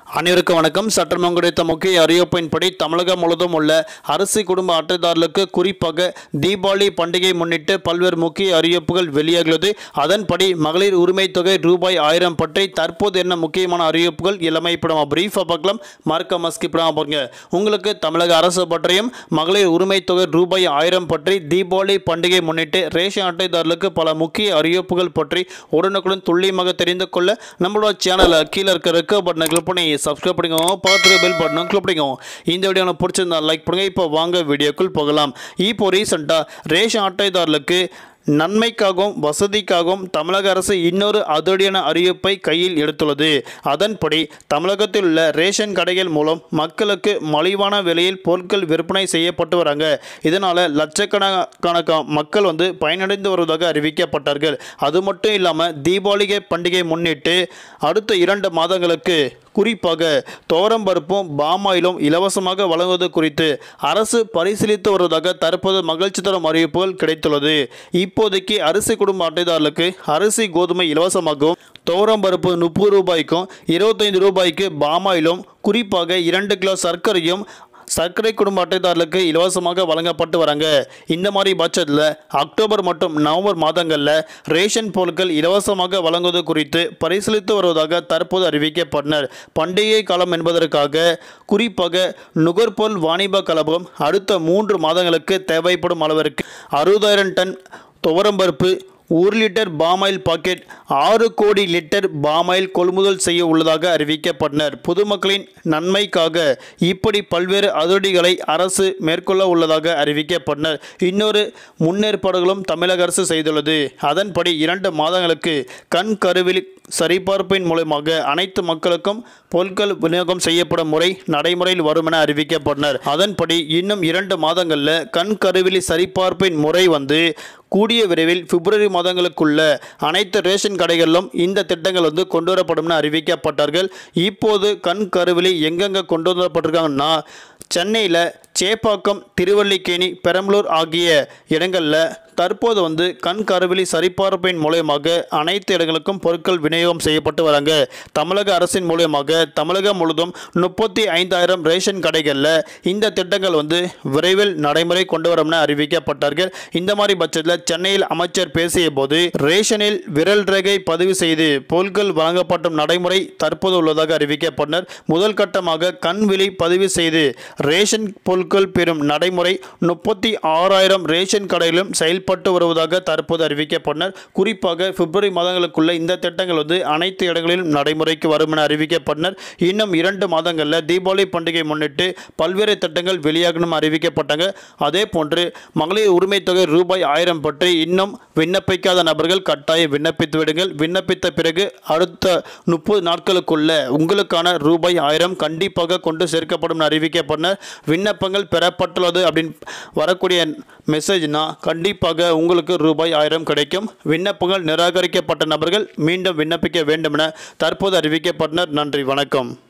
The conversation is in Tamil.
அனைவருக்கும் வணக்கம் சட்டமன்றம் குறித்த முக்கிய அறிவிப்பின்படி தமிழகம் முழுவதும் உள்ள அரிசி குடும்ப அட்டைதாரர்களுக்கு குறிப்பாக தீபாவளி பண்டிகை முன்னிட்டு பல்வேறு முக்கிய அறிவிப்புகள் வெளியாகிறது அதன்படி மகளிர் உரிமை தொகை ரூபாய் ஆயிரம் பற்றி தற்போது என்ன முக்கியமான அறிவிப்புகள் எல்லாமே இப்போ நம்ம பிரீஃபாக பார்க்கலாம் மறக்காம ஸ்கிப் பண்ணாம பாருங்க உங்களுக்கு தமிழக அரசு பற்றியும் மகளிர் உரிமை தொகை ரூபாய் ஆயிரம் பற்றி தீபாவளி பண்டிகை முன்னிட்டு ரேஷன் அட்டைதாரர்களுக்கு பல முக்கிய அறிவிப்புகள் பற்றி உடனுக்குடன் துல்லியமாக தெரிந்து கொள்ள நம்மளோட சேனலை கீழே இருக்க ரெக்க பட்டனை கிளிக் பண்ணி சப்ஸ்கிரைப் பண்ணிக்கோங்க பக்கத்துல பெல் பட்டனும் கிளிக் பண்ணிக்கோங்க இந்த வீடியோ உங்களுக்கு பிடிச்சிருந்தா லைக் பண்ணுங்க இப்போ வாங்க வீடியோக்குள் போகலாம் இப்போ ரீசெண்டாக ரேஷன் அட்டைதாரர்களுக்கு நன்மைக்காகவும் வசதிக்காகவும் தமிழக அரசு இன்னொரு அதிரடியான அறிவிப்பை கையில் எடுத்துள்ளது அதன்படி தமிழகத்தில் உள்ள ரேஷன் கடைகள் மூலம் மக்களுக்கு மலிவான விலையில் பொருட்கள் விற்பனை செய்யப்பட்டு வராங்க இதனால் லட்சக்கணக்கான மக்கள் வந்து பயனடைந்து வருவதாக அறிவிக்கப்பட்டார்கள் அது மட்டும் இல்லாமல் தீபாவளி பண்டிகை முன்னிட்டு அடுத்த இரண்டு மாதங்களுக்கு குறிப்பாக தோரம்பருப்பும் பாமாயிலும் இலவசமாக வழங்குவது குறித்து அரசு பரிசீலித்து வருவதாக தற்போது மகிழ்ச்சி தரும் அறிவிப்புகள் கிடைத்துள்ளது இப்போதைக்கு அரிசி குடும்ப அட்டைதாரர்களுக்கு அரிசி கோதுமை இலவசமாகவும் தோரம்பருப்பு முப்பது ரூபாய்க்கும் இருபத்தைந்து ரூபாய்க்கு பாமாயிலும் குறிப்பாக இரண்டு கிலோ சர்க்கரையும் சர்க்கரை குடும்ப அட்டைதாரர்களுக்கு இலவசமாக வழங்கப்பட்டு வராங்க இந்த மாதிரி பட்சத்தில் அக்டோபர் மற்றும் நவம்பர் மாதங்களில் ரேஷன் பொருட்கள் இலவசமாக வழங்குவது குறித்து பரிசீலித்து வருவதாக தற்போது அறிவிக்கப்பட்டனர் பண்டிகை காலம் என்பதற்காக குறிப்பாக நுகர்பொருள் வாணிப கழகம் அடுத்த மூன்று மாதங்களுக்கு தேவைப்படும் அளவிற்கு அறுபதாயிரம் டன் துவரம்பருப்பு ஒரு லிட்டர் பாமாயில் பாக்கெட் ஆறு கோடி லிட்டர் பாமாயில் கொள்முதல் செய்ய உள்ளதாக அறிவிக்கப்பட்டனர் பொதுமக்களின் நன்மைக்காக இப்படி பல்வேறு அதிரடிகளை அரசு மேற்கொள்ள உள்ளதாக அறிவிக்கப்பட்டனர் இன்னொரு முன்னேற்பாடுகளும் தமிழக அரசு செய்துள்ளது அதன்படி இரண்டு மாதங்களுக்கு கண் கருவில் சரிபார்ப்பின் மூலமாக அனைத்து மக்களுக்கும் பொருட்கள் விநியோகம் செய்யப்படும் முறை நடைமுறையில் வரும் என அறிவிக்கப்பட்டனர் அதன்படி இன்னும் இரண்டு மாதங்களில் கண் கருவிலி சரிபார்ப்பின் முறை வந்து கூடிய விரைவில் பிப்ரவரி மாதங்களுக்குள்ள அனைத்து ரேஷன் கடைகளிலும் இந்த திட்டங்கள் வந்து கொண்டு வரப்படும் என அறிவிக்கப்பட்டார்கள் இப்போது கண் கருவிலி எங்கெங்கே கொண்டு வரப்பட்டிருக்காங்கன்னா சென்னையில் சேப்பாக்கம் திருவல்லிக்கேணி பெரம்பலூர் ஆகிய இடங்களில் தற்போது வந்து கண் கருவிலி சரிபார்ப்பின் மூலயமாக அனைத்து இடங்களுக்கும் பொருட்கள் விநியோகம் செய்யப்பட்டு வராங்க தமிழக அரசின் மூலயமாக தமிழகம் முழுவதும் முப்பத்தி ஐந்தாயிரம் ரேஷன் கடைகளில் இந்த திட்டங்கள் வந்து விரைவில் நடைமுறை கொண்டு வரும் என அறிவிக்கப்பட்டார்கள் இந்த மாதிரி பட்சத்தில் சென்னையில் அமைச்சர் பேசிய போது ரேஷனில் விரல் ரேகை பதிவு செய்து பொருட்கள் வழங்கப்படும் நடைமுறை தற்போது உள்ளதாக அறிவிக்கப்பட்டனர் முதல் கட்டமாக கண் விழி பதிவு செய்து ரேஷன் பொருட்கள் பெறும் நடைமுறை முப்பத்தி ஆறாயிரம் ரேஷன் கடையிலும் செயல்பட்டு வருவதாக தற்போது அறிவிக்கப்பட்டனர் குறிப்பாக பிப்ரவரி மாதங்களுக்குள்ள இந்த திட்டங்கள் வந்து அனைத்து இடங்களிலும் நடைமுறைக்கு வரும் என அறிவிக்கப்பட்டனர் இன்னும் இரண்டு மாதங்களில் தீபாவளி பண்டிகை முன்னிட்டு பல்வேறு திட்டங்கள் வெளியாகணும் அறிவிக்கப்பட்டாங்க அதே போன்று மகளிர் உரிமை தொகை ரூபாய் ஆயிரம் பற்றி இன்னும் விண்ணப்பிக்காத நபர்கள் கட்டாயம் விண்ணப்பித்து விடுங்கள் விண்ணப்பித்த பிறகு அடுத்த முப்பது நாட்களுக்குள்ள உங்களுக்கான ரூபாய் ஆயிரம் கண்டிப்பாக கொண்டு சேர்க்கப்படும் என அறிவிக்கப்பட்டனர் விண்ணப்பங்கள் பெறப்பட்டுள்ளது அப்படின்னு வரக்கூடிய மெசேஜ்னா கண்டிப்பாக உங்களுக்கு ரூபாய் ஆயிரம் கிடைக்கும் விண்ணப்பங்கள் நிராகரிக்கப்பட்ட நபர்கள் மீண்டும் விண்ணப்பிக்க வேண்டும் என தற்போது அறிவிக்கப்பட்டனர் நன்றி வணக்கம்